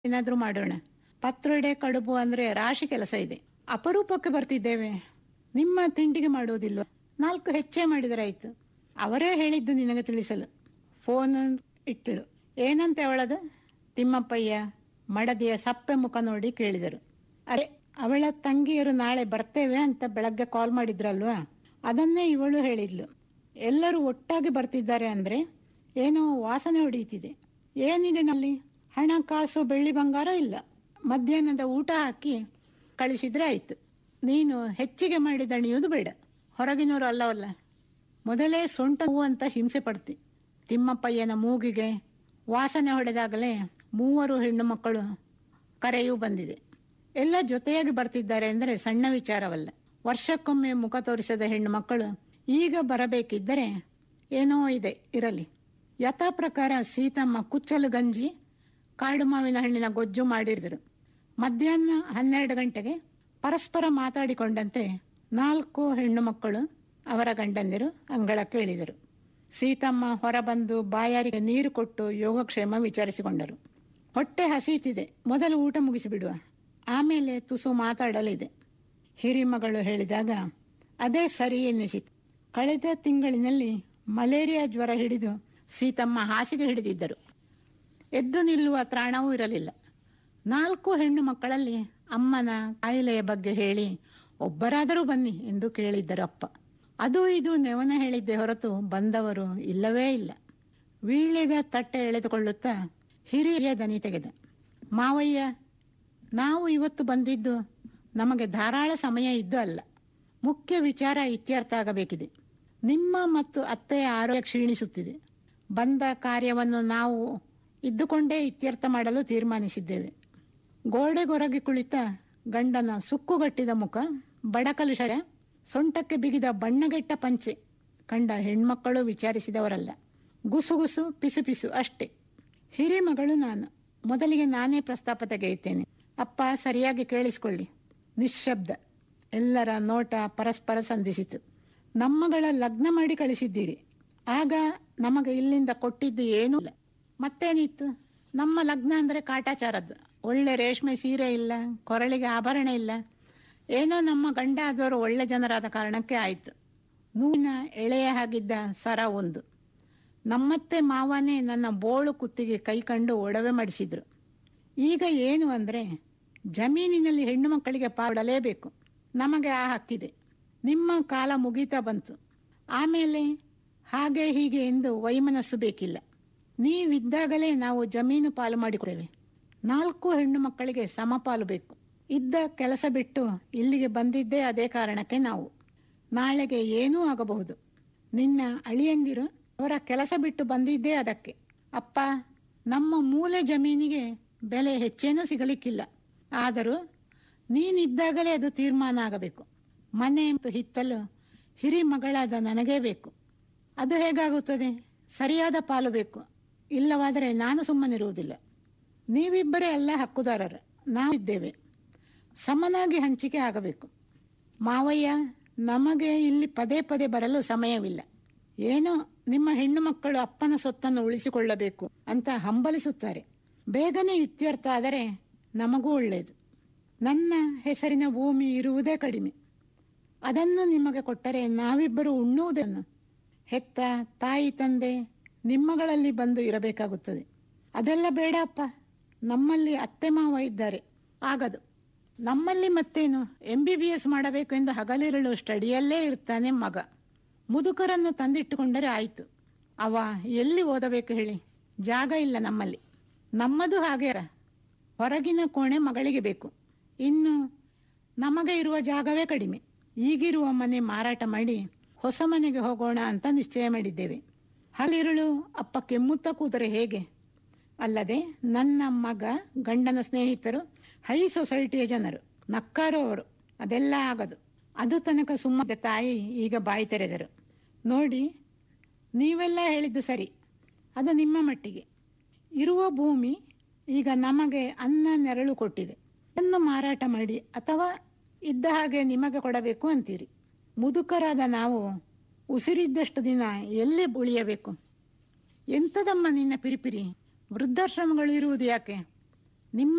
ಏನಾದ್ರೂ ಮಾಡೋಣ ಪತ್ರೊಡೆ ಕಡುಬು ಅಂದ್ರೆ ರಾಶಿ ಕೆಲಸ ಇದೆ ಅಪರೂಪಕ್ಕೆ ಬರ್ತಿದ್ದೇವೆ ನಿಮ್ಮ ತಿಂಡಿಗೆ ಮಾಡೋದಿಲ್ವ ನಾಲ್ಕು ಹೆಚ್ಚೇ ಮಾಡಿದರಾಯ್ತು ಅವರೇ ಹೇಳಿದ್ದು ನಿನಗೆ ತಿಳಿಸಲು ಫೋನ್ ಇಟ್ಟಳು ಏನಂತೆ ಅವಳದು ತಿಮ್ಮಪ್ಪಯ್ಯ ಮಡದಿಯ ಸಪ್ಪೆ ಮುಖ ನೋಡಿ ಕೇಳಿದರು ಅರೆ ಅವಳ ತಂಗಿಯರು ನಾಳೆ ಬರ್ತೇವೆ ಅಂತ ಬೆಳಗ್ಗೆ ಕಾಲ್ ಮಾಡಿದ್ರಲ್ವಾ ಅದನ್ನೇ ಇವಳು ಹೇಳಿದ್ಲು ಎಲ್ಲರೂ ಒಟ್ಟಾಗಿ ಬರ್ತಿದ್ದಾರೆ ಅಂದ್ರೆ ಏನೋ ವಾಸನೆ ಹೊಡೆಯುತ್ತಿದೆ ಏನಿದೆ ನಲ್ಲಿ ಹಣ ಕಾಸು ಬೆಳ್ಳಿ ಬಂಗಾರ ಇಲ್ಲ ಮಧ್ಯಾಹ್ನದ ಊಟ ಹಾಕಿ ಕಳಿಸಿದ್ರೆ ಆಯ್ತು ನೀನು ಹೆಚ್ಚಿಗೆ ಮಾಡಿ ದಣಿಯುವುದು ಬೇಡ ಹೊರಗಿನವರು ಅಲ್ಲವಲ್ಲ ಮೊದಲೇ ಸೊಂಟ ನೋವು ಅಂತ ಹಿಂಸೆ ಪಡ್ತಿ ತಿಮ್ಮಪ್ಪಯ್ಯನ ಮೂಗಿಗೆ ವಾಸನೆ ಹೊಡೆದಾಗಲೇ ಮೂವರು ಹೆಣ್ಣು ಮಕ್ಕಳು ಕರೆಯೂ ಬಂದಿದೆ ಎಲ್ಲ ಜೊತೆಯಾಗಿ ಬರ್ತಿದ್ದಾರೆ ಅಂದರೆ ಸಣ್ಣ ವಿಚಾರವಲ್ಲ ವರ್ಷಕ್ಕೊಮ್ಮೆ ಮುಖ ತೋರಿಸದ ಹೆಣ್ಣು ಮಕ್ಕಳು ಈಗ ಬರಬೇಕಿದ್ದರೆ ಏನೋ ಇದೆ ಇರಲಿ ಯಥಾ ಪ್ರಕಾರ ಸೀತಮ್ಮ ಕುಚ್ಚಲು ಗಂಜಿ ಕಾಡು ಮಾವಿನ ಹಣ್ಣಿನ ಗೊಜ್ಜು ಮಾಡಿದ್ರು ಮಧ್ಯಾಹ್ನ ಹನ್ನೆರಡು ಗಂಟೆಗೆ ಪರಸ್ಪರ ಮಾತಾಡಿಕೊಂಡಂತೆ ನಾಲ್ಕು ಹೆಣ್ಣು ಮಕ್ಕಳು ಅವರ ಗಂಡಂದಿರು ಅಂಗಳಕ್ಕೆ ಇಳಿದರು ಸೀತಮ್ಮ ಹೊರಬಂದು ಬಾಯಾರಿಗೆ ನೀರು ಕೊಟ್ಟು ಯೋಗಕ್ಷೇಮ ವಿಚಾರಿಸಿಕೊಂಡರು ಹೊಟ್ಟೆ ಹಸೀತಿದೆ ಮೊದಲು ಊಟ ಮುಗಿಸಿಬಿಡುವ ಆಮೇಲೆ ತುಸು ಮಾತಾಡಲಿದೆ ಹಿರಿಮಗಳು ಹೇಳಿದಾಗ ಅದೇ ಸರಿ ಎನ್ನಿಸಿತು ಕಳೆದ ತಿಂಗಳಿನಲ್ಲಿ ಮಲೇರಿಯಾ ಜ್ವರ ಹಿಡಿದು ಸೀತಮ್ಮ ಹಾಸಿಗೆ ಹಿಡಿದಿದ್ದರು ಎದ್ದು ನಿಲ್ಲುವ ತ್ರಾಣವೂ ಇರಲಿಲ್ಲ ನಾಲ್ಕು ಹೆಣ್ಣು ಮಕ್ಕಳಲ್ಲಿ ಅಮ್ಮನ ಕಾಯಿಲೆಯ ಬಗ್ಗೆ ಹೇಳಿ ಒಬ್ಬರಾದರೂ ಬನ್ನಿ ಎಂದು ಕೇಳಿದ್ದರು ಅಪ್ಪ ಅದು ಇದು ನೆವನ ಹೇಳಿದ್ದೆ ಹೊರತು ಬಂದವರು ಇಲ್ಲವೇ ಇಲ್ಲ ವೀಳ್ಯದ ತಟ್ಟೆ ಎಳೆದುಕೊಳ್ಳುತ್ತಾ ಹಿರಿಯ ದನಿ ತೆಗೆದ ಮಾವಯ್ಯ ನಾವು ಇವತ್ತು ಬಂದಿದ್ದು ನಮಗೆ ಧಾರಾಳ ಸಮಯ ಇದ್ದು ಅಲ್ಲ ಮುಖ್ಯ ವಿಚಾರ ಇತ್ಯರ್ಥ ಆಗಬೇಕಿದೆ ನಿಮ್ಮ ಮತ್ತು ಅತ್ತೆಯ ಆರೋಗ್ಯ ಕ್ಷೀಣಿಸುತ್ತಿದೆ ಬಂದ ಕಾರ್ಯವನ್ನು ನಾವು ಇದ್ದುಕೊಂಡೇ ಇತ್ಯರ್ಥ ಮಾಡಲು ತೀರ್ಮಾನಿಸಿದ್ದೇವೆ ಗೋಡೆಗೊರಗಿ ಕುಳಿತ ಗಂಡನ ಸುಕ್ಕುಗಟ್ಟಿದ ಮುಖ ಬಡಕಲುಷರ ಸೊಂಟಕ್ಕೆ ಬಿಗಿದ ಬಣ್ಣಗೆಟ್ಟ ಪಂಚೆ ಕಂಡ ಹೆಣ್ಮಕ್ಕಳು ವಿಚಾರಿಸಿದವರಲ್ಲ ಗುಸುಗುಸು ಪಿಸು ಪಿಸು ಅಷ್ಟೇ ಹಿರಿಮಗಳು ನಾನು ಮೊದಲಿಗೆ ನಾನೇ ಪ್ರಸ್ತಾಪ ತೆಗೆಯುತ್ತೇನೆ ಅಪ್ಪ ಸರಿಯಾಗಿ ಕೇಳಿಸಿಕೊಳ್ಳಿ ನಿಶ್ಶಬ್ದ ಎಲ್ಲರ ನೋಟ ಪರಸ್ಪರ ಸಂಧಿಸಿತು ನಮ್ಮಗಳ ಲಗ್ನ ಮಾಡಿ ಕಳಿಸಿದ್ದೀರಿ ಆಗ ನಮಗೆ ಇಲ್ಲಿಂದ ಕೊಟ್ಟಿದ್ದು ಏನೂ ಇಲ್ಲ ಮತ್ತೇನಿತ್ತು ನಮ್ಮ ಲಗ್ನ ಅಂದ್ರೆ ಕಾಟಾಚಾರದ್ದು ಒಳ್ಳೆ ರೇಷ್ಮೆ ಸೀರೆ ಇಲ್ಲ ಕೊರಳಿಗೆ ಆಭರಣ ಇಲ್ಲ ಏನೋ ನಮ್ಮ ಗಂಡ ಆದವರು ಒಳ್ಳೆ ಜನರಾದ ಕಾರಣಕ್ಕೆ ಆಯ್ತು ನೂನ ಎಳೆಯ ಹಾಗಿದ್ದ ಸರ ಒಂದು ನಮ್ಮತ್ತೆ ಮಾವನೇ ನನ್ನ ಬೋಳು ಕುತ್ತಿಗೆ ಕೈ ಕಂಡು ಒಡವೆ ಮಾಡಿಸಿದ್ರು ಈಗ ಏನು ಅಂದ್ರೆ ಜಮೀನಿನಲ್ಲಿ ಹೆಣ್ಣು ಮಕ್ಕಳಿಗೆ ಪಾಡಲೇಬೇಕು ನಮಗೆ ಆ ಹಕ್ಕಿದೆ ನಿಮ್ಮ ಕಾಲ ಮುಗೀತಾ ಬಂತು ಆಮೇಲೆ ಹಾಗೆ ಹೀಗೆ ಎಂದು ವೈಮನಸ್ಸು ಬೇಕಿಲ್ಲ ನೀವಿದ್ದಾಗಲೇ ನಾವು ಜಮೀನು ಪಾಲು ಮಾಡಿಕೊಡ್ತೇವೆ ನಾಲ್ಕು ಹೆಣ್ಣು ಮಕ್ಕಳಿಗೆ ಸಮಪಾಲು ಬೇಕು ಇದ್ದ ಕೆಲಸ ಬಿಟ್ಟು ಇಲ್ಲಿಗೆ ಬಂದಿದ್ದೇ ಅದೇ ಕಾರಣಕ್ಕೆ ನಾವು ನಾಳೆಗೆ ಏನೂ ಆಗಬಹುದು ನಿನ್ನ ಅಳಿಯಂದಿರು ಅವರ ಕೆಲಸ ಬಿಟ್ಟು ಬಂದಿದ್ದೇ ಅದಕ್ಕೆ ಅಪ್ಪ ನಮ್ಮ ಮೂಲೆ ಜಮೀನಿಗೆ ಬೆಲೆ ಹೆಚ್ಚೇನೂ ಸಿಗಲಿಕ್ಕಿಲ್ಲ ಆದರೂ ನೀನಿದ್ದಾಗಲೇ ಅದು ತೀರ್ಮಾನ ಆಗಬೇಕು ಮನೆ ಮತ್ತು ಹಿತ್ತಲು ಹಿರಿ ಮಗಳಾದ ನನಗೇ ಬೇಕು ಅದು ಹೇಗಾಗುತ್ತದೆ ಸರಿಯಾದ ಪಾಲು ಬೇಕು ಇಲ್ಲವಾದರೆ ನಾನು ಸುಮ್ಮನಿರುವುದಿಲ್ಲ ನೀವಿಬ್ಬರೇ ಎಲ್ಲ ಹಕ್ಕುದಾರರು ನಾವಿದ್ದೇವೆ ಸಮನಾಗಿ ಹಂಚಿಕೆ ಆಗಬೇಕು ಮಾವಯ್ಯ ನಮಗೆ ಇಲ್ಲಿ ಪದೇ ಪದೇ ಬರಲು ಸಮಯವಿಲ್ಲ ಏನೋ ನಿಮ್ಮ ಹೆಣ್ಣು ಮಕ್ಕಳು ಅಪ್ಪನ ಸೊತ್ತನ್ನು ಉಳಿಸಿಕೊಳ್ಳಬೇಕು ಅಂತ ಹಂಬಲಿಸುತ್ತಾರೆ ಬೇಗನೆ ಇತ್ಯರ್ಥ ಆದರೆ ನಮಗೂ ಒಳ್ಳೆಯದು ನನ್ನ ಹೆಸರಿನ ಭೂಮಿ ಇರುವುದೇ ಕಡಿಮೆ ಅದನ್ನು ನಿಮಗೆ ಕೊಟ್ಟರೆ ನಾವಿಬ್ಬರು ಉಣ್ಣುವುದನ್ನು ಹೆತ್ತ ತಾಯಿ ತಂದೆ ನಿಮ್ಮಗಳಲ್ಲಿ ಬಂದು ಇರಬೇಕಾಗುತ್ತದೆ ಅದೆಲ್ಲ ಬೇಡ ಅಪ್ಪ ನಮ್ಮಲ್ಲಿ ಅತ್ತೆ ಮಾವ ಇದ್ದಾರೆ ಆಗದು ನಮ್ಮಲ್ಲಿ ಮತ್ತೇನು ಎಂ ಬಿ ಬಿ ಎಸ್ ಮಾಡಬೇಕು ಎಂದು ಹಗಲಿರಲು ಸ್ಟಡಿಯಲ್ಲೇ ಇರ್ತಾನೆ ಮಗ ಮುದುಕರನ್ನು ತಂದಿಟ್ಟುಕೊಂಡರೆ ಆಯ್ತು ಅವ ಎಲ್ಲಿ ಓದಬೇಕು ಹೇಳಿ ಜಾಗ ಇಲ್ಲ ನಮ್ಮಲ್ಲಿ ನಮ್ಮದು ಹಾಗೆ ಹೊರಗಿನ ಕೋಣೆ ಮಗಳಿಗೆ ಬೇಕು ಇನ್ನು ನಮಗೆ ಇರುವ ಜಾಗವೇ ಕಡಿಮೆ ಈಗಿರುವ ಮನೆ ಮಾರಾಟ ಮಾಡಿ ಹೊಸ ಮನೆಗೆ ಹೋಗೋಣ ಅಂತ ನಿಶ್ಚಯ ಮಾಡಿದ್ದೇವೆ ಹಲಿರುಳು ಅಪ್ಪ ಕೆಮ್ಮುತ್ತ ಕೂದರೆ ಹೇಗೆ ಅಲ್ಲದೆ ನನ್ನ ಮಗ ಗಂಡನ ಸ್ನೇಹಿತರು ಹೈ ಸೊಸೈಟಿಯ ಜನರು ನಕ್ಕಾರು ಅವರು ಅದೆಲ್ಲ ಆಗದು ಅದು ತನಕ ಸುಮ್ಮನೆ ತಾಯಿ ಈಗ ಬಾಯಿ ತೆರೆದರು ನೋಡಿ ನೀವೆಲ್ಲ ಹೇಳಿದ್ದು ಸರಿ ಅದು ನಿಮ್ಮ ಮಟ್ಟಿಗೆ ಇರುವ ಭೂಮಿ ಈಗ ನಮಗೆ ಅನ್ನ ನೆರಳು ಕೊಟ್ಟಿದೆ ಅದನ್ನು ಮಾರಾಟ ಮಾಡಿ ಅಥವಾ ಇದ್ದ ಹಾಗೆ ನಿಮಗೆ ಕೊಡಬೇಕು ಅಂತೀರಿ ಮುದುಕರಾದ ನಾವು ಉಸಿರಿದ್ದಷ್ಟು ದಿನ ಎಲ್ಲಿ ಉಳಿಯಬೇಕು ಎಂಥದಮ್ಮ ನಿನ್ನ ಪಿರಿಪಿರಿ ವೃದ್ಧಾಶ್ರಮಗಳು ಇರುವುದು ಯಾಕೆ